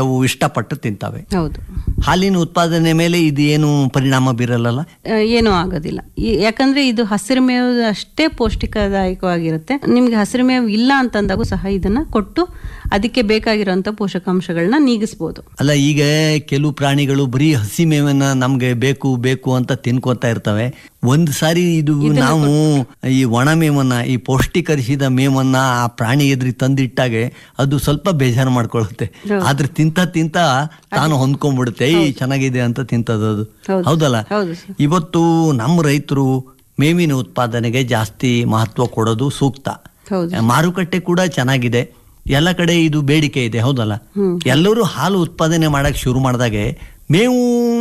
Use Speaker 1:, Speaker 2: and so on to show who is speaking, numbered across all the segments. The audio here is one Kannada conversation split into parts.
Speaker 1: ಅವು ಇಷ್ಟಪಟ್ಟು ತಿಂತವೆ
Speaker 2: ಹೌದು
Speaker 1: ಹಾಲಿನ ಉತ್ಪಾದನೆ ಮೇಲೆ ಇದು ಏನು ಪರಿಣಾಮ ಬೀರಲ್ಲ
Speaker 2: ಆ, ಏನೂ ಆಗೋದಿಲ್ಲ ಈ- ಯಾಕಂದ್ರೆ ಇದು ಹಸಿರು ಮೇವು ಅಷ್ಟೇ ಪೌಷ್ಟಿಕದಾಯಕವಾಗಿರುತ್ತೆ ನಿಮ್ಗೆ ಹಸಿರು ಮೇವು ಇಲ್ಲ ಅಂತಂದಾಗೂ ಸಹ ಇದನ್ನ ಕೊಟ್ಟು ಅದಕ್ಕೆ ಬೇಕಾಗಿರುವಂತ ಪೋಷಕಾಂಶಗಳನ್ನ ನೀಗಿಸ್ಬೋದು
Speaker 1: ಅಲ್ಲ ಈಗ ಕೆಲವು ಪ್ರಾಣಿಗಳು ಬರೀ ಹಸಿ ಮೇವನ್ನ ನಮ್ಗೆ ಬೇಕು ಬೇಕು ಅಂತ ತಿನ್ಕೊಂತ ಇರ್ತವೆ ಒಂದ್ ಸಾರಿ ಇದು ನಾವು ಈ ಒಣ ಮೇವನ್ನ ಈ ಪೌಷ್ಟಿಕರಿಸಿದ ಮೇವನ್ನ ಆ ಪ್ರಾಣಿ ಎದುರಿ ತಂದಿಟ್ಟಾಗೆ ಅದು ಸ್ವಲ್ಪ ಬೇಜಾರು ಮಾಡ್ಕೊಳ್ಳುತ್ತೆ ಆದ್ರೆ ತಿಂತ ತಿಂತ ತಾನು ಹೊಂದ್ಕೊಂಡ್ಬಿಡುತ್ತೆ ಈ ಚೆನ್ನಾಗಿದೆ ಅಂತ ತಿಂತದ ಅದು
Speaker 2: ಹೌದು.
Speaker 1: ಹೌದಲ್ಲ
Speaker 2: ಹೌದು ಸರ್
Speaker 1: ಇವತ್ತು ನಮ್ಮ ರೈತರು ಮೇವಿನ ಉತ್ಪಾದನೆಗೆ ಜಾಸ್ತಿ ಮಹತ್ವ ಕೊಡೋದು ಸೂಕ್ತ
Speaker 2: ಹೌದು
Speaker 1: ಮಾರುಕಟ್ಟೆ ಕೂಡ ಚೆನ್ನಾಗಿದೆ ಎಲ್ಲ ಕಡೆ ಇದು ಬೇಡಿಕೆ ಇದೆ ಹೌದಲ್ಲ ಎಲ್ಲರೂ ಹಾಲು ಉತ್ಪಾದನೆ ಮಾಡಕ್ ಶುರು ಮಾಡಿದಾಗೆ ಮೇವು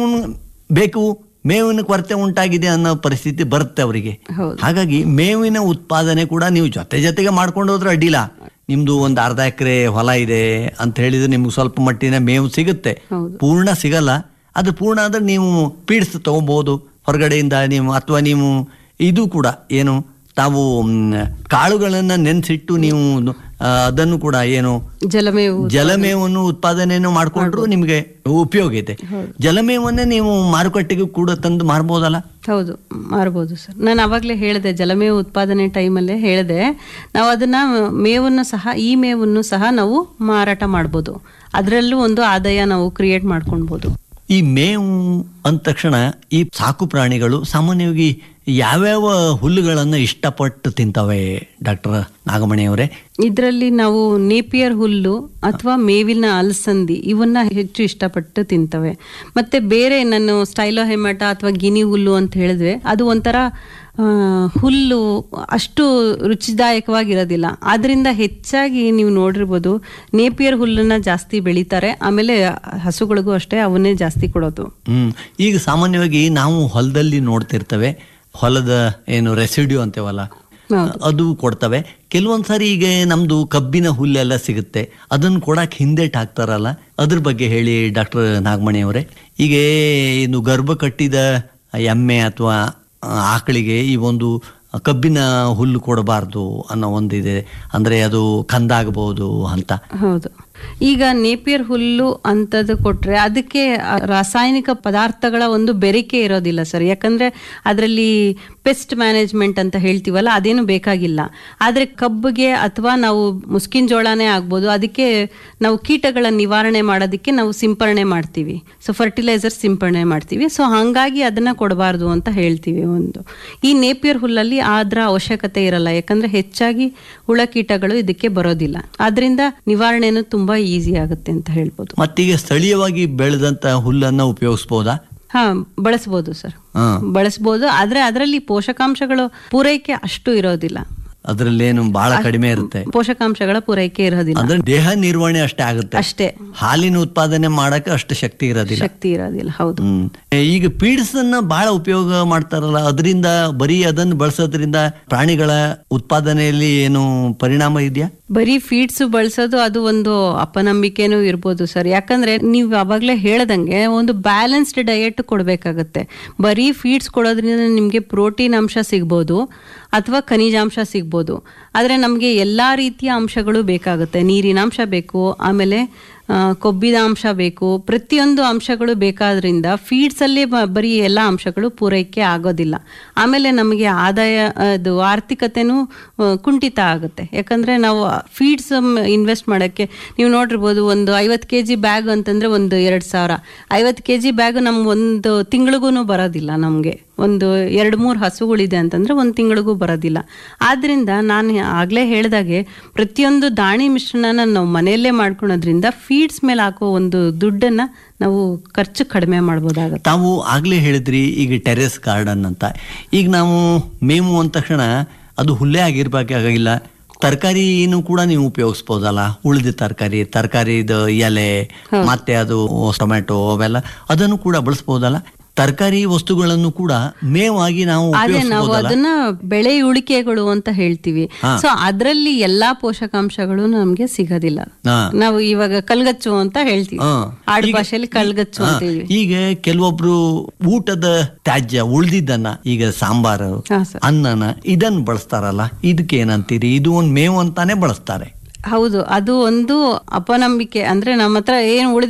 Speaker 1: ಬೇಕು ಮೇವಿನ ಕೊರತೆ ಉಂಟಾಗಿದೆ ಅನ್ನೋ ಪರಿಸ್ಥಿತಿ ಬರುತ್ತೆ ಅವರಿಗೆ
Speaker 2: ಹೌದು
Speaker 1: ಹಾಗಾಗಿ ಮೇವಿನ ಉತ್ಪಾದನೆ ಕೂಡ ನೀವು ಜೊತೆ ಜೊತೆಗೆ ಮಾಡ್ಕೊಂಡು ಹೋದ್ರೆ ಅಡ್ಡಿಲ್ಲ ನಿಮ್ದು ಒಂದು ಅರ್ಧ ಎಕರೆ ಹೊಲ ಇದೆ ಅಂತ ಹೇಳಿದ್ರೆ ನಿಮ್ಗೆ ಸ್ವಲ್ಪ ಮಟ್ಟಿನ ಮೇವು ಸಿಗುತ್ತೆ
Speaker 2: ಹೌದು
Speaker 1: ಪೂರ್ಣ ಸಿಗಲ್ಲ ಅದು ಪೂರ್ಣ ಆದ್ರೆ ನೀವು ಪೀಡ್ಸ್ ತಗೋಬಹುದು ಹೊರಗಡೆಯಿಂದ ನೀವು ಅಥವಾ ನೀವು ಇದು ಕೂಡ ಏನು ತಾವು ಮ್, ಕಾಳುಗಳನ್ನ ನೆನೆಸಿಟ್ಟು ನೀವು ಆ, ಅದನ್ನು ಕೂಡ ಏನು
Speaker 2: ಜಲಮೇವು
Speaker 1: ಜಲಮೇವನ್ನು ಉತ್ಪಾದನೆಯನ್ನು ಮಾಡಿಕೊಂಡ್ರು ನಿಮಗೆ ಉಪಯೋಗ ಇದೆ ಜಲಮೇವನ್ನೇ ನೀವು ಮಾರುಕಟ್ಟೆಗೆ ಕೂಡ ತಂದು ಮಾರ್ಬೋದಲ್ಲ
Speaker 2: ಹೌದು ಮಾರ್ಬೋದು ಸರ್ ನಾನು ಅವಾಗಲೇ ಹೇಳಿದೆ ಜಲಮೇವು ಉತ್ಪಾದನೆ ಟೈಮಲ್ಲೇ ಹೇಳಿದೆ ನಾವು ಅದನ್ನ ಮೇವನ್ನು ಸಹ ಈ ಮೇವನ್ನು ಸಹ ನಾವು ಮಾರಾಟ ಮಾಡ್ಬೋದು ಅದರಲ್ಲೂ ಒಂದು ಆದಾಯ ನಾವು ಕ್ರಿಯೇಟ್ ಮಾಡ್ಕೊಳ್ಬೋದು
Speaker 1: ಈ ಮೇವು ಅಂದ ತಕ್ಷಣ ಈ ಸಾಕು ಪ್ರಾಣಿಗಳು ಸಾಮಾನ್ಯವಾಗಿ ಯಾವ್ಯಾವ ಹುಲ್ಲುಗಳನ್ನು ಇಷ್ಟಪಟ್ಟು ತಿಂತವೆ ಡಾಕ್ಟರ್ ನಾಗಮಣಿ ಅವರೇ
Speaker 2: ಇದರಲ್ಲಿ ನಾವು ನೇಪಿಯರ್ ಹುಲ್ಲು ಅಥವಾ ಮೇವಿನ ಅಲಸಂದಿ ಇವನ್ನ ಹೆಚ್ಚು ಇಷ್ಟಪಟ್ಟು ತಿಂತವೆ ಮತ್ತೆ ಬೇರೆ ನಾನು ಸ್ಟೈಲೋ ಹೆಮಾಟ ಅಥವಾ ಗಿನಿ ಹುಲ್ಲು ಅಂತ ಹೇಳಿದ್ವಿ ಅದು ಒಂಥರ ಆ, ಹುಲ್ಲು ಅಷ್ಟು ರುಚಿದಾಯಕವಾಗಿರೋದಿಲ್ಲ ಆದ್ರಿಂದ ಹೆಚ್ಚಾಗಿ ನೀವು ನೋಡಿರ್ಬೋದು ನೇಪಿಯರ್ ಹುಲ್ಲನ್ನ ಜಾಸ್ತಿ ಬೆಳೀತಾರೆ ಆಮೇಲೆ ಹಸುಗಳಿಗೂ ಅಷ್ಟೇ ಅವನ್ನೇ ಜಾಸ್ತಿ ಕೊಡೋದು
Speaker 1: ಹ್ಮ್ ಈಗ ಸಾಮಾನ್ಯವಾಗಿ ನಾವು ಹೊಲದಲ್ಲಿ ನೋಡ್ತಿರ್ತೇವೆ ಹೊಲದ ಏನು ರೆಸಿಡ್ಯೂ ಅಂತೇವಲ್ಲ
Speaker 2: ಹೌದು.
Speaker 1: ಅದು ಕೊಡ್ತವೆ ಕೆಲವೊಂದ್ ಸಾರಿ ಈಗ ನಮ್ದು ಕಬ್ಬಿನ ಹುಲ್ಲೆಲ್ಲ ಸಿಗುತ್ತೆ ಅದನ್ನು ಕೊಡಕ್ ಹಿಂದೆಟ್ ಹಾಕ್ತಾರಲ್ಲ ಅದ್ರ ಬಗ್ಗೆ ಹೇಳಿ ಡಾಕ್ಟರ್ ನಾಗಮಣಿ ಅವರೇ ಈಗ ಇನ್ನು ಗರ್ಭ ಕಟ್ಟಿದ ಎಮ್ಮೆ ಅಥವಾ ಆಕಳಿಗೆ ಈ ಒಂದು ಕಬ್ಬಿನ ಹುಲ್ಲು ಕೊಡಬಾರ್ದು ಅನ್ನೋ ಒಂದಿದೆ ಅಂದ್ರೆ ಅದು ಕಂದಾಗಬಹುದು ಅಂತ
Speaker 2: ಹೌದು ಈಗ ನೇಪಿಯರ್ ಹುಲ್ಲು ಅಂತದ್ದು ಕೊಟ್ರೆ ಅದಕ್ಕೆ ಆ ರಾಸಾಯನಿಕ ಪದಾರ್ಥಗಳ ಒಂದು ಬೆರಿಕೆ ಇರೋದಿಲ್ಲ ಸರ್ ಯಾಕಂದ್ರೆ ಅದರಲ್ಲಿ ಪೆಸ್ಟ್ ಮ್ಯಾನೇಜ್ಮೆಂಟ್ ಅಂತ ಹೇಳ್ತೀವಲ್ಲ ಅದೇನು ಬೇಕಾಗಿಲ್ಲ ಆದ್ರೆ ಕಬ್ಬಿಗೆ ಅಥವಾ ನಾವು ಮುಸ್ಕಿನ ಜೋಳನೇ ಆಗ್ಬೋದು ಅದಕ್ಕೆ ನಾವು ಕೀಟಗಳ ನಿವಾರಣೆ ಮಾಡೋದಕ್ಕೆ ನಾವು ಸಿಂಪರಣೆ ಮಾಡ್ತೀವಿ ಸೊ ಫರ್ಟಿಲೈಸರ್ ಸಿಂಪರಣೆ ಮಾಡ್ತೀವಿ ಸೊ ಹಾಗಾಗಿ ಅದನ್ನ ಕೊಡಬಾರ್ದು ಅಂತ ಹೇಳ್ತೀವಿ ಒಂದು ಈ ನೇಪಿಯರ್ ಹುಲ್ಲಲ್ಲಿ ಅದರ ಅವಶ್ಯಕತೆ ಇರಲ್ಲ ಯಾಕಂದ್ರೆ ಹೆಚ್ಚಾಗಿ ಹುಳ ಕೀಟಗಳು ಇದಕ್ಕೆ ಬರೋದಿಲ್ಲ ಆದ್ರಿಂದ ನಿವಾರಣೆನೂ ತುಂಬಾ ಈಸಿ ಆಗುತ್ತೆ ಅಂತ ಹೇಳ್ಬೋದು
Speaker 1: ಮತ್ತೀಗ ಸ್ಥಳೀಯವಾಗಿ ಬೆಳೆದಂತ ಹುಲ್ಲನ್ನ ಉಪಯೋಗಿಸ್ಬೋದಾ
Speaker 2: ಹಾ ಬಳಸ್ಬೋದು ಸರ್
Speaker 1: ಹಾ
Speaker 2: ಬಳಸ್ಬೋದು ಆದ್ರೆ ಅದರಲ್ಲಿ ಪೋಷಕಾಂಶಗಳು ಪೂರೈಕೆ ಅಷ್ಟು ಇರೋದಿಲ್ಲ
Speaker 1: ಅದ್ರಲ್ಲೇನು ಬಹಳ ಕಡಿಮೆ ಇರುತ್ತೆ
Speaker 2: ಪೋಷಕಾಂಶಗಳ ಪೂರೈಕೆ ಇರೋದಿಲ್ಲ
Speaker 1: ಅಂದ್ರೆ ದೇಹ ನಿರ್ವಹಣೆ ಅಷ್ಟೇ ಆಗುತ್ತೆ
Speaker 2: ಅಷ್ಟೇ
Speaker 1: ಹಾಲಿನ ಉತ್ಪಾದನೆ ಮಾಡಕ್ಕೆ ಅಷ್ಟು ಶಕ್ತಿ ಇರೋದಿಲ್ಲ
Speaker 2: ಶಕ್ತಿ ಇರೋದಿಲ್ಲ ಹೌದು
Speaker 1: ಹ್ಮ್ ಈಗ ಪೀಡ್ಸ್ ಅನ್ನ ಬಹಳ ಉಪಯೋಗ ಮಾಡ್ತಾರಲ್ಲ ಅದರಿಂದ ಬರೀ ಅದನ್ನು ಬಳಸೋದ್ರಿಂದ ಪ್ರಾಣಿಗಳ ಉತ್ಪಾದನೆಯಲ್ಲಿ ಏನು ಪರಿಣಾಮ ಇದೆಯಾ
Speaker 2: ಬರೀ ಫೀಡ್ಸ್ ಬಳಸೋದು ಅದು ಒಂದು ಅಪನಂಬಿಕೆನೂ ಇರ್ಬೋದು ಸರ್ ಯಾಕಂದ್ರೆ ನೀವು ಅವಾಗಲೇ ಹೇಳ್ದಂಗೆ ಒಂದು ಬ್ಯಾಲೆನ್ಸ್ಡ್ ಡಯಟ್ ಕೊಡಬೇಕಾಗತ್ತೆ ಬರೀ ಫೀಡ್ಸ್ ಕೊಡೋದ್ರಿಂದ ನಿಮಗೆ ಪ್ರೋಟೀನ್ ಅಂಶ ಸಿಗ್ಬೋದು ಅಥವಾ ಖನಿಜಾಂಶ ಸಿಗ್ಬೋದು ಆದರೆ ನಮಗೆ ಎಲ್ಲ ರೀತಿಯ ಅಂಶಗಳು ಬೇಕಾಗುತ್ತೆ ನೀರಿನ ಅಂಶ ಬೇಕು ಆಮೇಲೆ ಆ, ಕೊಬ್ಬಿದ ಅಂಶ ಬೇಕು ಪ್ರತಿಯೊಂದು ಅಂಶಗಳು ಬೇಕಾದ್ರಿಂದ ಫೀಡ್ಸಲ್ಲಿ ಬರೀ ಎಲ್ಲ ಅಂಶಗಳು ಪೂರೈಕೆ ಆಗೋದಿಲ್ಲ ಆಮೇಲೆ ನಮಗೆ ಆದಾಯ ಅದು ಆರ್ಥಿಕತೆನೂ ಆ, ಕುಂಠಿತ ಆಗುತ್ತೆ ಯಾಕಂದ್ರೆ ನಾವು ಫೀಡ್ಸ್ ಇನ್ವೆಸ್ಟ್ ಮಾಡೋಕ್ಕೆ ನೀವು ನೋಡಿರ್ಬೋದು ಒಂದು ಐವತ್ತು ಕೆ ಜಿ ಬ್ಯಾಗ್ ಅಂತಂದ್ರೆ ಒಂದು ಎರಡು ಸಾವಿರ ಐವತ್ತು ಕೆ ಜಿ ಬ್ಯಾಗ್ ನಮ್ಗೆ ಒಂದು ತಿಂಗಳಿಗೂ ಬರೋದಿಲ್ಲ ನಮಗೆ ಒಂದು ಎರಡು ಮೂರು ಹಸುಗಳಿದೆ ಅಂತಂದ್ರೆ ಒಂದು ತಿಂಗಳಿಗೂ ಬರೋದಿಲ್ಲ ಆದ್ರಿಂದ ನಾನು ಆಗ್ಲೇ ಹೇಳ್ದಾಗೆ ಪ್ರತಿಯೊಂದು ದಾಣಿ ಮಿಶ್ರಣನ ನಾವು ಮನೆಯಲ್ಲೇ ಮಾಡ್ಕೊಳೋದ್ರಿಂದ ಫೀಡ್ಸ್ ಮೇಲೆ ಹಾಕೋ ಒಂದು ದುಡ್ಡನ್ನ ನಾವು ಖರ್ಚು ಕಡಿಮೆ ಮಾಡ್ಬೋದಾಗತ್ತೆ
Speaker 1: ತಾವು ಆಗ್ಲೇ ಹೇಳಿದ್ರಿ ಈಗ ಟೆರೆಸ್ ಗಾರ್ಡನ್ ಅಂತ ಈಗ ನಾವು ಮೇವು ಅಂದ ತಕ್ಷಣ ಅದು ಹುಲ್ಲೆ ಆಗಿರ್ಬೇಕಾಗಿಲ್ಲ ತರಕಾರಿನೂ ಕೂಡ ನೀವು ಉಪಯೋಗಿಸ್ಬೋದಲ್ಲ ಉಳಿದ ತರಕಾರಿ ತರಕಾರಿದ ಎಲೆ ಮತ್ತೆ ಅದು ಟೊಮೆಟೊ ಅವೆಲ್ಲ ಅದನ್ನು ಕೂಡ ಬಳಸ್ಬೋದಲ್ಲ ತರಕಾರಿ ವಸ್ತುಗಳನ್ನು ಕೂಡ ಮೇವಾಗಿ ನಾವು
Speaker 2: ಅದೇ ನಾವು
Speaker 1: ಉಪಯೋಗಿಸ್ಬೋದಲ್ಲ
Speaker 2: ಅದನ್ನ ಬೆಳೆ ಉಳಿಕೆಗಳು ಅಂತ ಹೇಳ್ತೀವಿ ಸೊ ಅದರಲ್ಲಿ ಎಲ್ಲಾ ಪೋಷಕಾಂಶಗಳು ನಮ್ಗೆ ಸಿಗೋದಿಲ್ಲ
Speaker 1: ಹಾ.
Speaker 2: ನಾವು ಇವಾಗ ಕಲ್ಗಚ್ಚು ಅಂತ ಹೇಳ್ತೀವಿ
Speaker 1: ಹಾ.
Speaker 2: ಆಡು
Speaker 1: ಈಗ-
Speaker 2: ಭಾಷೆಯಲ್ಲಿ ಕಲ್ಗಚ್ಚು
Speaker 1: ಹಾ,
Speaker 2: ಅಂತೀವಿ
Speaker 1: ಈಗ ಕೆಲವೊಬ್ರು ಊಟದ ತ್ಯಾಜ್ಯ ಉಳ್ದಿದ್ದನ್ನ ಈಗ ಸಾಂಬಾರು
Speaker 2: ಹಾ ಸರ್
Speaker 1: ಅನ್ನನ ಇದನ್ನ ಬಳಸ್ತಾರಲ್ಲ ಇದಕ್ಕೆ ಏನಂತೀರಿ ಇದು ಒಂದು ಮೇವು ಅಂತಾನೆ ಬಳಸ್ತಾರೆ
Speaker 2: ಹೌದು ಅದು ಒಂದು ಅಪನಂಬಿಕೆ ಅಂದ್ರೆ ನಮ್ಮ ಹತ್ರ ಏನು ಉಳಿದ